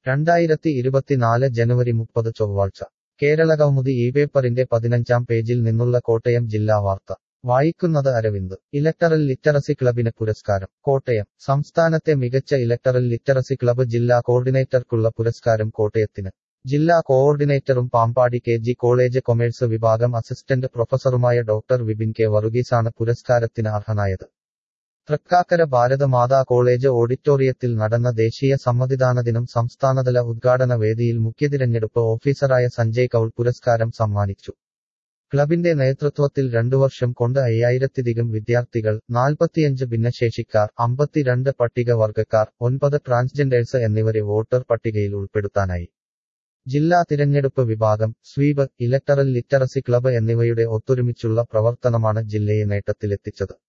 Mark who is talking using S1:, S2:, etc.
S1: രണ്ടായിരത്തി ഇരുപത്തിനാല് ജനുവരി മുപ്പത് ചൊവ്വാഴ്ച കേരളകൗമുദി ഈ പേപ്പറിന്റെ പതിനഞ്ചാം പേജിൽ നിന്നുള്ള കോട്ടയം ജില്ലാ വാർത്ത വായിക്കുന്നത് അരവിന്ദ് ഇലക്ടറൽ ലിറ്ററസി ക്ലബിന് പുരസ്കാരം കോട്ടയം സംസ്ഥാനത്തെ മികച്ച ഇലക്ടറൽ ലിറ്ററസി ക്ലബ്ബ് ജില്ലാ കോർഡിനേറ്റർക്കുള്ള പുരസ്കാരം കോട്ടയത്തിന് ജില്ലാ കോഓർഡിനേറ്ററും Pampady K G college commerce വിഭാഗം അസിസ്റ്റന്റ് പ്രൊഫസറുമായ ഡോക്ടർ വിപിൻ കെ വറുഗീസാണ് പുരസ്കാരത്തിന് അർഹനായത് തൃക്കാക്കര ഭാരതമാതാ കോളേജ് ഓഡിറ്റോറിയത്തിൽ നടന്ന ദേശീയ സമ്മതിദാനദിനം സംസ്ഥാനതല ഉദ്ഘാടന വേദിയിൽ മുഖ്യതിരഞ്ഞെടുപ്പ് ഓഫീസറായ സഞ്ജയ് കൌൾ പുരസ്കാരം സമ്മാനിച്ചു ക്ലബിന്റെ നേതൃത്വത്തിൽ രണ്ടു വർഷം കൊണ്ട് അയ്യായിരത്തിധികം വിദ്യാർത്ഥികൾ നാൽപ്പത്തിയഞ്ച് ഭിന്നശേഷിക്കാർ അമ്പത്തിരണ്ട് പട്ടികവർഗക്കാർ ഒൻപത് ട്രാൻസ്ജെൻഡേഴ്സ് എന്നിവരെ വോട്ടർ പട്ടികയിൽ ഉൾപ്പെടുത്താനായി ജില്ലാ തിരഞ്ഞെടുപ്പ് വിഭാഗം സ്വീപ് ഇലക്ടറൽ ലിറ്ററസി ക്ലബ്ബ് എന്നിവയുടെ ഒത്തൊരുമിച്ചുള്ള പ്രവർത്തനമാണ് ജില്ലയെ നേട്ടത്തിലെത്തിച്ചത്